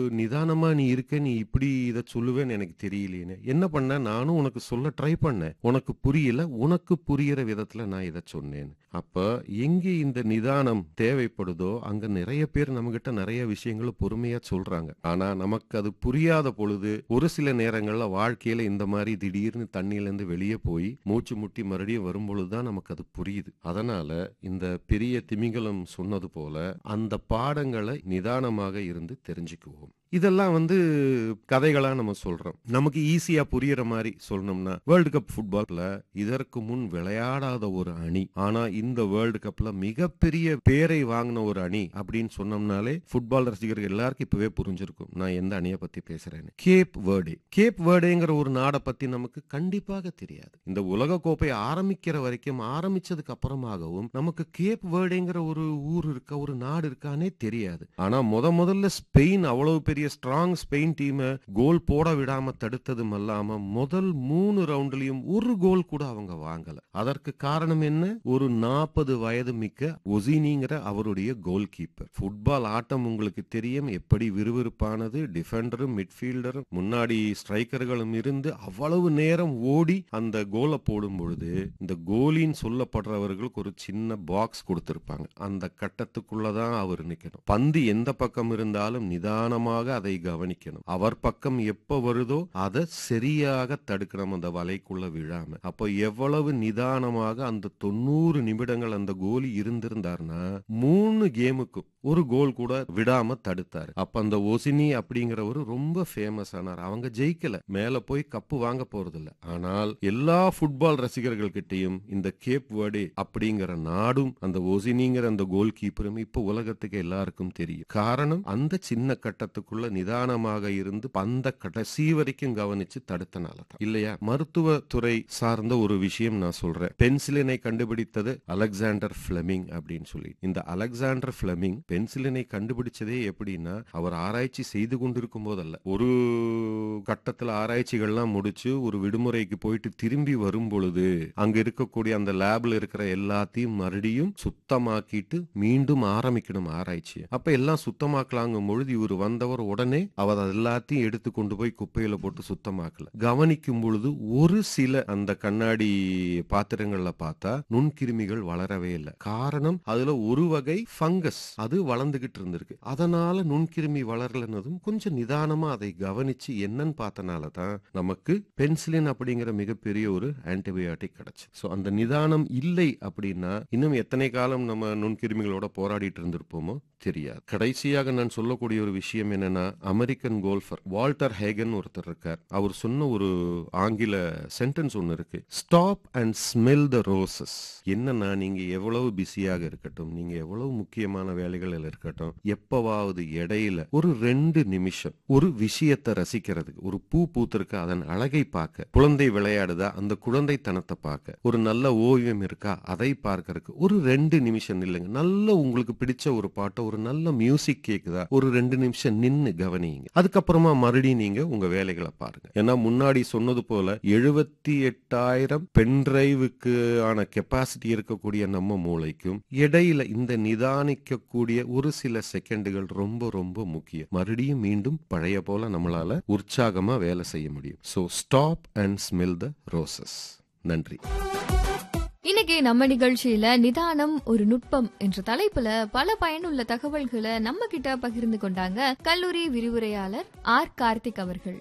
நிதானமா நீ இருக்க நீ இப்படி இத சொல்லுவேன்னு எனக்கு தெரியலையேன்னு என்ன பண்ண நானும் உனக்கு சொல்ல ட்ரை பண்ணேன் உனக்கு புரியல உனக்கு புரியிற விதத்துல நான் இதை சொன்னேன் அப்ப எங்கே இந்த நிதானம் தேவைப்படுதோ அங்க நிறைய பேர் நம்மகிட்ட நிறைய விஷயங்களை பொறுமையா சொல்றாங்க ஆனா நமக்கு அது புரியாத பொழுது ஒரு சில நேரங்கள்ல வாழ்க்கையில இந்த மாதிரி திடீர்னு தண்ணியில இருந்து வெளியே போய் மூச்சு முட்டி மறுபடியும் வரும் பொழுதுதான் நமக்கு அது புரியுது அதனால இந்த பெரிய திமிங்கலம் சொன்னது போல அந்த பாடங்களை நிதானமாக இருந்து தெரிஞ்சுக்குவோம் இதெல்லாம் வந்து கதைகளா நம்ம சொல்றோம் நமக்கு ஈஸியா புரியுற மாதிரி சொல்லணும்னா வேர்ல்டு கப் ஃபுட்பால்ல இதற்கு முன் விளையாடாத ஒரு அணி ஆனா இந்த வேர்ல்டு கப்ல மிகப்பெரிய பேரை வாங்கின ஒரு அணி அப்படின்னு சொன்னோம்னாலே ஃபுட்பால் ரசிகர்கள் எல்லாருக்கும் இப்பவே புரிஞ்சிருக்கும் நான் எந்த அணியை பத்தி பேசுறேன்னு கேப் வேர்டே கேப் வேர்டேங்கிற ஒரு நாடை பத்தி நமக்கு கண்டிப்பாக தெரியாது இந்த உலக கோப்பை ஆரம்பிக்கிற வரைக்கும் ஆரம்பிச்சதுக்கு அப்புறமாகவும் நமக்கு கேப் வேர்டேங்கிற ஒரு ஊர் இருக்க ஒரு நாடு இருக்கானே தெரியாது ஆனா முத முதல்ல ஸ்பெயின் அவ்வளவு பெரிய ஸ்ட்ராங் ஸ்பெயின் டீமை கோல் போட விடாம தடுத்ததும் அல்லாம முதல் மூணு ரவுண்ட்லயும் ஒரு கோல் கூட அவங்க வாங்கல அதற்கு காரணம் என்ன ஒரு நாற்பது வயது மிக்க ஒசினிங்கிற அவருடைய கோல் கீப்பர் ஃபுட்பால் ஆட்டம் உங்களுக்கு தெரியும் எப்படி விறுவிறுப்பானது டிஃபெண்டரும் மிட்ஃபீல்டரும் முன்னாடி ஸ்ட்ரைக்கர்களும் இருந்து அவ்வளவு நேரம் ஓடி அந்த கோலை போடும் பொழுது இந்த கோலின்னு சொல்லப்படுறவர்களுக்கு ஒரு சின்ன பாக்ஸ் கொடுத்திருப்பாங்க அந்த கட்டத்துக்குள்ளதான் அவர் நிக்கணும் பந்து எந்த பக்கம் இருந்தாலும் நிதானமாக அதை கவனிக்கணும் அவர் பக்கம் எப்ப வருதோ அதை சரியாக தடுக்கணும் அந்த வலைக்குள்ள விழாம அப்போ எவ்வளவு நிதானமாக அந்த தொண்ணூறு நிமிடங்கள் அந்த கோலி இருந்திருந்தார்னா மூணு கேமுக்கும் ஒரு கோல் கூட விடாம தடுத்தாரு அப்ப அந்த ஒசினி அப்படிங்கிறவரு ரொம்ப ஃபேமஸ் ஆனார் அவங்க ஜெயிக்கல மேல போய் கப்பு வாங்க போறது இல்ல ஆனால் எல்லா ஃபுட்பால் ரசிகர்கள் கிட்டையும் இந்த கேப் வேர்டே அப்படிங்கிற நாடும் அந்த ஒசினிங்கிற அந்த கோல் கீப்பரும் இப்ப உலகத்துக்கு எல்லாருக்கும் தெரியும் காரணம் அந்த சின்ன கட்டத்துக்குள்ள நிதானமாக இருந்து அந்த கடைசி வரைக்கும் கவனிச்சு தடுத்தனால தான் இல்லையா மருத்துவ துறை சார்ந்த ஒரு விஷயம் நான் சொல்றேன் பென்சிலினை கண்டுபிடித்தது அலெக்சாண்டர் பிளெமிங் அப்படின்னு சொல்லி இந்த அலெக்சாண்டர் பிளெமிங் பென்சிலினை கண்டுபிடிச்சதே எப்படின்னா அவர் ஆராய்ச்சி செய்து கொண்டிருக்கும் போதல்ல ஒரு கட்டத்துல ஆராய்ச்சிகள்லாம் முடிச்சு ஒரு விடுமுறைக்கு போயிட்டு திரும்பி வரும் பொழுது அங்க இருக்கக்கூடிய அந்த லேப்ல இருக்கிற எல்லாத்தையும் மறுபடியும் சுத்தமாக்கிட்டு மீண்டும் ஆரம்பிக்கணும் ஆராய்ச்சி அப்ப எல்லாம் சுத்தமாக்கலாங்கும் பொழுது இவர் வந்தவர் உடனே அவர் அது எல்லாத்தையும் எடுத்து கொண்டு போய் குப்பையில போட்டு சுத்தமாக்கல கவனிக்கும் பொழுது ஒரு சில அந்த கண்ணாடி பாத்திரங்கள்ல பார்த்தா நுண்கிருமிகள் வளரவே இல்லை காரணம் அதுல ஒரு வகை ஃபங்கஸ் அது வளர்ந்துகிட்டு இருந்திருக்கு அதனால நுண்கிருமி வளரலன்னதும் கொஞ்சம் நிதானமா அதை கவனிச்சு என்னன்னு பார்த்தனால தான் நமக்கு பென்சிலின் அப்படிங்கிற மிகப்பெரிய ஒரு ஆன்டிபயோட்டிக் கிடைச்சு சோ அந்த நிதானம் இல்லை அப்படின்னா இன்னும் எத்தனை காலம் நம்ம நுண்கிருமிகளோட போராடிட்டு இருந்திருப்போமோ தெரியாது கடைசியாக நான் சொல்லக்கூடிய ஒரு விஷயம் என்னன்னா அமெரிக்கன் கோல்ஃபர் வால்டர் ஹேகன் ஒருத்தர் இருக்கார் அவர் சொன்ன ஒரு ஆங்கில சென்டென்ஸ் ஒன்னு இருக்கு stop and smell the roses என்னன்னா நீங்க எவ்வளவு பிஸியாக இருக்கட்டும் நீங்க எவ்வளவு முக்கியமான வேலைகளில் இருக்கட்டும் எப்பவாவது இடையில ஒரு ரெண்டு நிமிஷம் ஒரு விஷயத்தை ரசிக்கிறதுக்கு ஒரு பூ பூத்திருக்க அதன் அழகை பார்க்க குழந்தை விளையாடுதா அந்த குழந்தைத்தனத்தை பார்க்க ஒரு நல்ல ஓவியம் இருக்கா அதை பார்க்கறதுக்கு ஒரு ரெண்டு நிமிஷம் இல்லைங்க நல்ல உங்களுக்கு பிடிச்ச ஒரு பாட்டை ஒரு நல்ல மியூசிக் கேக்குதா ஒரு ரெண்டு நிமிஷம் நின்னு கவனிங்க அதுக்கப்புறமா மறுபடியும் நீங்க உங்க வேலைகளை பாருங்க ஏன்னா முன்னாடி சொன்னது போல எழுபத்தி எட்டாயிரம் பென்டிரைவுக்கு ஆன கெப்பாசிட்டி இருக்கக்கூடிய நம்ம மூளைக்கும் இடையில இந்த நிதானிக்கக்கூடிய ஒரு சில செகண்டுகள் ரொம்ப ரொம்ப முக்கியம் மறுபடியும் மீண்டும் பழைய போல நம்மளால உற்சாகமா வேலை செய்ய முடியும் so stop and smell the roses நன்றி இன்னைக்கு நம்ம நிகழ்ச்சியில நிதானம் ஒரு நுட்பம் என்ற தலைப்புல பல பயனுள்ள தகவல்களை நம்ம கிட்ட பகிர்ந்து கொண்டாங்க கல்லூரி விரிவுரையாளர் ஆர் கார்த்திக் அவர்கள்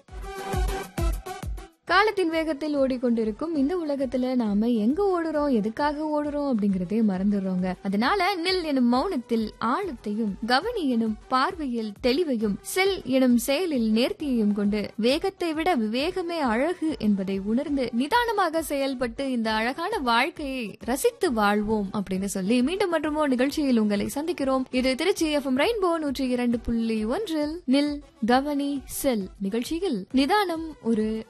காலத்தின் வேகத்தில் ஓடிக்கொண்டிருக்கும் இந்த உலகத்துல நாம எங்க ஓடுறோம் எதுக்காக ஓடுறோம் அப்படிங்கறதே மறந்துடுறோங்க அதனால நில் எனும் மௌனத்தில் ஆழத்தையும் கவனி எனும் பார்வையில் தெளிவையும் செல் எனும் செயலில் நேர்த்தியையும் கொண்டு வேகத்தை விட விவேகமே அழகு என்பதை உணர்ந்து நிதானமாக செயல்பட்டு இந்த அழகான வாழ்க்கையை ரசித்து வாழ்வோம் அப்படின்னு சொல்லி மீண்டும் மற்றும் நிகழ்ச்சியில் உங்களை சந்திக்கிறோம் இது திருச்சி எஃப்எம் ரெயின்போ நூற்றி இரண்டு புள்ளி ஒன்றில் நில் கவனி செல் நிகழ்ச்சியில் நிதானம் ஒரு